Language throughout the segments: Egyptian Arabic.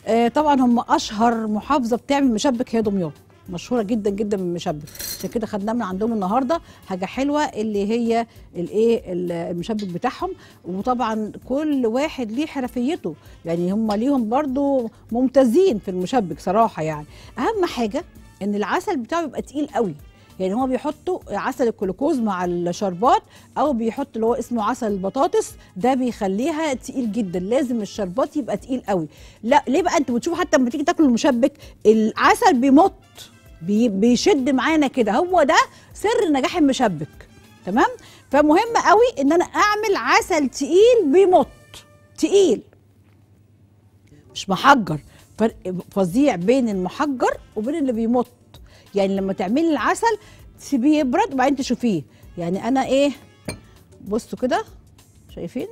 آه طبعا هم اشهر محافظه بتعمل مشبك هي دمياط مشهوره جدا جدا بالمشبك عشان كده خدناه من عندهم النهارده حاجه حلوه اللي هي الايه ال- المشبك بتاعهم وطبعا كل واحد ليه حرفيته يعني هم ليهم برضو ممتازين في المشبك صراحه يعني اهم حاجه ان العسل بتاعه يبقى تقيل قوي يعني هو بيحطوا عسل الجلوكوز مع الشربات او بيحط اللي هو اسمه عسل البطاطس ده بيخليها تقيل جدا لازم الشربات يبقى تقيل قوي لا ليه بقى انت بتشوفوا حتى لما تيجي تاكلوا المشبك العسل بيمط بي بيشد معانا كده هو ده سر نجاح المشبك تمام فمهم قوي ان انا اعمل عسل تقيل بيمط تقيل مش محجر فرق فظيع بين المحجر وبين اللي بيمط يعني لما تعملي العسل تسيبيه يبرد وبعدين تشوفيه يعني انا ايه بصوا كده شايفين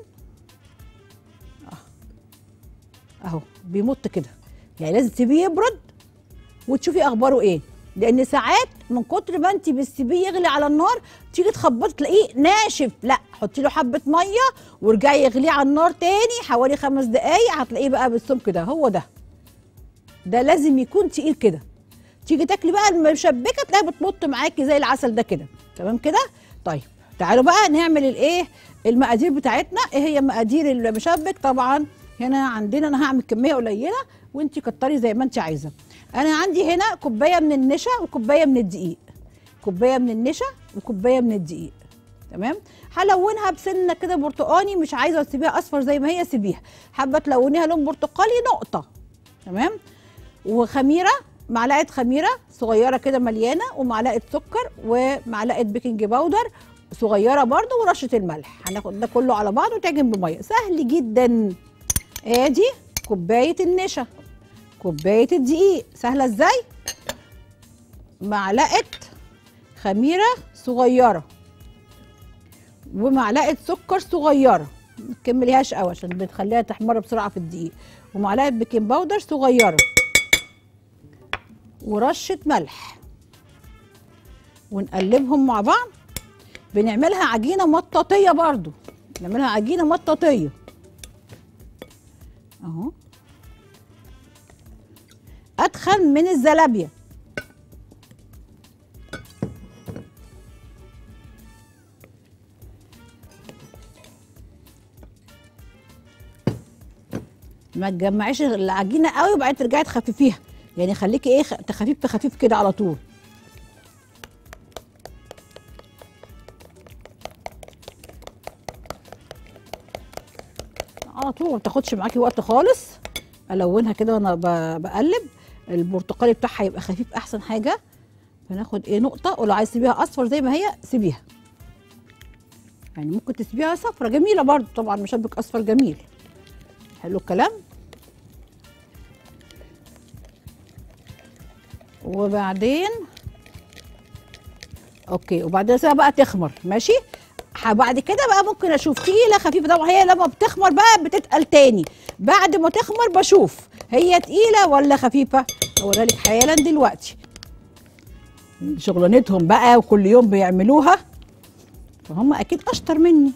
اه اهو بيمط كده يعني لازم تسيبيه يبرد وتشوفي اخباره ايه لان ساعات من كتر ما انت بتسيبيه يغلي على النار تيجي تخبطي تلاقيه ناشف لا حطي له حبه ميه وارجعي اغليه على النار تاني حوالي خمس دقايق هتلاقيه بقى بالسمك ده هو ده ده لازم يكون تقيل كده تيجي تاكلي بقى المشبكه تلاقيها بتمط معاكي زي العسل ده كده تمام كده طيب تعالوا بقى نعمل الايه المقادير بتاعتنا ايه هي مقادير المشبك طبعا هنا عندنا انا هعمل كميه قليله وانت كتري زي ما انت عايزه انا عندي هنا كوبايه من النشا وكوبايه من الدقيق كوبايه من النشا وكوبايه من الدقيق تمام هلونها بسنه كده برتقاني مش عايزه تسيبيها اصفر زي ما هي سيبيها حابه تلونيها لون برتقالي نقطه تمام وخميره معلقه خميره صغيره كده مليانه ومعلقه سكر ومعلقه بيكنج باودر صغيره برده ورشه الملح هناخد ده كله على بعض وتعجن بميه سهل جدا ادي كوبايه النشا كوبايه الدقيق سهله ازاي معلقه خميره صغيره ومعلقه سكر صغيره ما تكمليهاش قوي عشان بتخليها تحمر بسرعه في الدقيق ومعلقه بيكنج باودر صغيره ورشه ملح ونقلبهم مع بعض بنعملها عجينه مطاطيه برضو نعملها عجينه مطاطيه اهو اتخن من الزلابيه ما تجمعيش العجينه قوي وبعدين ترجعي تخففيها يعني خليكي ايه خ- تخفيف في خفيف كده على طول على طول ما تاخدش معاكي وقت خالص الونها كده وانا ب- بقلب البرتقالي بتاعها يبقى خفيف احسن حاجه فناخد ايه نقطه ولو عايز تسيبيها اصفر زي ما هي سيبيها يعني ممكن تسيبيها صفرة جميله برضو طبعا مشبك اصفر جميل حلو الكلام وبعدين اوكي وبعدين اسيبها بقى تخمر ماشي ح- بعد كده بقى ممكن اشوف تقيله خفيفه طبعا هي لما بتخمر بقى بتتقل تاني بعد ما تخمر بشوف هي تقيله ولا خفيفه اوريها لك حالا دلوقتي شغلانتهم بقى وكل يوم بيعملوها فهم اكيد اشطر مني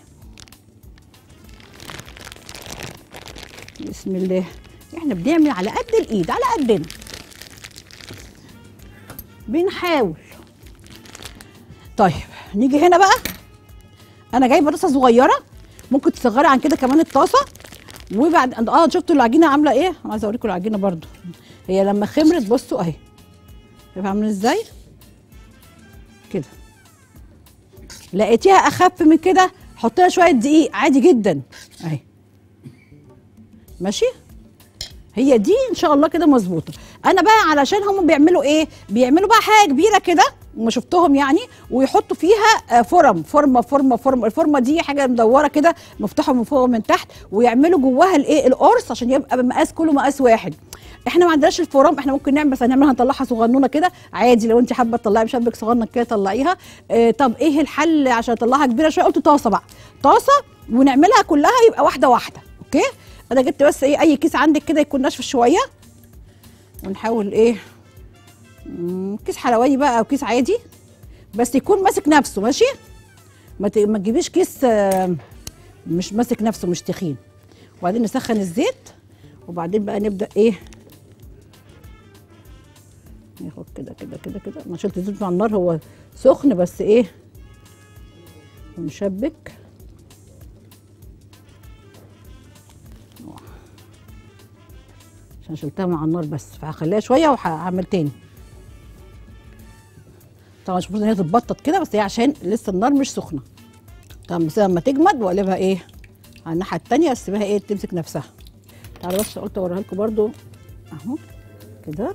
بسم الله احنا بنعمل على قد الايد على قدنا بنحاول طيب نيجي هنا بقى انا جايبه طاسه صغيره ممكن تصغري عن كده كمان الطاسه وبعد اه شفتوا العجينه عامله ايه عايزه اوريكم العجينه برضو هي لما خمرت بصوا اهي شايفه عامله ازاي كده لقيتيها اخف من كده حط لها شويه دقيق عادي جدا اهي ماشي هي دي ان شاء الله كده مظبوطه انا بقى علشان هم بيعملوا ايه بيعملوا بقى حاجه كبيره كده وما شفتهم يعني ويحطوا فيها آه، فرم فورمه فورمه فورمه الفورمه دي حاجه مدوره كده مفتوحه من فوق ومن تحت ويعملوا جواها الايه القرص عشان يبقى بمقاس كله مقاس واحد احنا ما عندناش الفرام احنا ممكن نعمل بس هنعملها نطلعها صغنونه كده عادي لو انت حابه تطلعي مشبك صغنن كده طلعيها اه طب ايه الحل عشان اطلعها كبيره شويه قلت طاسه بقى طاسه ونعملها كلها يبقى واحده واحده اوكي انا جبت بس ايه اي كيس عندك كده يكون ناشف شويه ونحاول ايه مم، كيس حلواني بقى او كيس عادي بس يكون ماسك نفسه ماشي ما ت- ما تجيبيش كيس آه، مش ماسك نفسه مش تخين وبعدين نسخن الزيت وبعدين بقى نبدا ايه ياخد كده كده كده كده انا شلت الزيت من على النار هو سخن بس ايه ونشبك عشان شلتها من على النار بس فهخليها شويه وهعمل تاني طبعا مش المفروض ان هي تتبطط كده بس هي عشان لسه النار مش سخنه طبعا بس لما تجمد واقلبها ايه على الناحيه التانيه اسيبها ايه تمسك نفسها تعالوا بس قلت اوريها لكم برده اهو كده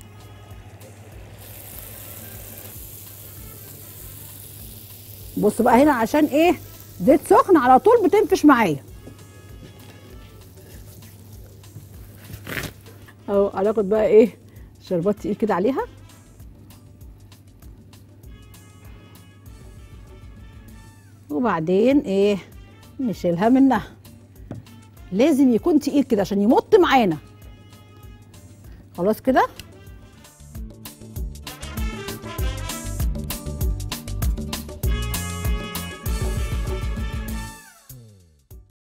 بص بقى هنا عشان ايه زيت سخن على طول بتنفش معايا اهو هناخد بقى ايه شربات تقيل كده عليها وبعدين ايه نشيلها منها لازم يكون تقيل كده عشان يمط معانا خلاص كده